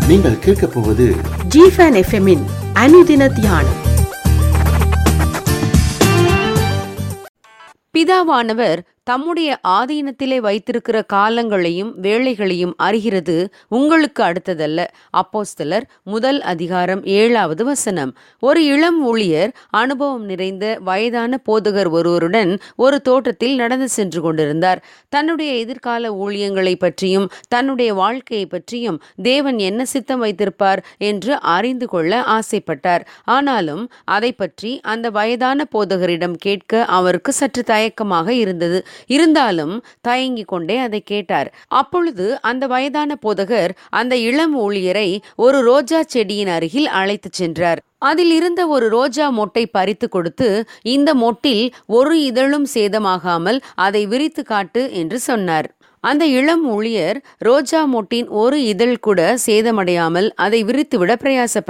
நீங்கள் கேட்கப் போவது ஜிஃபன் எஃப்எம்மின் அனுதின தியானம் பிதாவானவர் தம்முடைய ஆதீனத்திலே வைத்திருக்கிற காலங்களையும் வேளைகளையும் அறிகிறது உங்களுக்கு அடுத்ததல்ல அப்போஸ்தலர் முதல் அதிகாரம் ஏழாவது வசனம் ஒரு இளம் ஊழியர் அனுபவம் நிறைந்த வயதான போதகர் ஒருவருடன் ஒரு தோட்டத்தில் நடந்து சென்று கொண்டிருந்தார் தன்னுடைய எதிர்கால ஊழியங்களை பற்றியும் தன்னுடைய வாழ்க்கையை பற்றியும் தேவன் என்ன சித்தம் வைத்திருப்பார் என்று அறிந்து கொள்ள ஆசைப்பட்டார் ஆனாலும் அதை பற்றி அந்த வயதான போதகரிடம் கேட்க அவருக்கு சற்று தயக்கமாக இருந்தது இருந்தாலும் தயங்கிக் கொண்டே அதை கேட்டார் அப்பொழுது அந்த வயதான போதகர் அந்த இளம் ஊழியரை ஒரு ரோஜா செடியின் அருகில் அழைத்துச் சென்றார் அதில் இருந்த ஒரு ரோஜா மொட்டை பறித்து கொடுத்து இந்த மொட்டில் ஒரு இதழும் சேதமாகாமல் அதை விரித்து காட்டு என்று சொன்னார் அந்த இளம் ஊழியர் ரோஜா மொட்டின் ஒரு இதழ் கூட சேதமடையாமல் அதை விரித்துவிட பிரயாசப்பட்டார்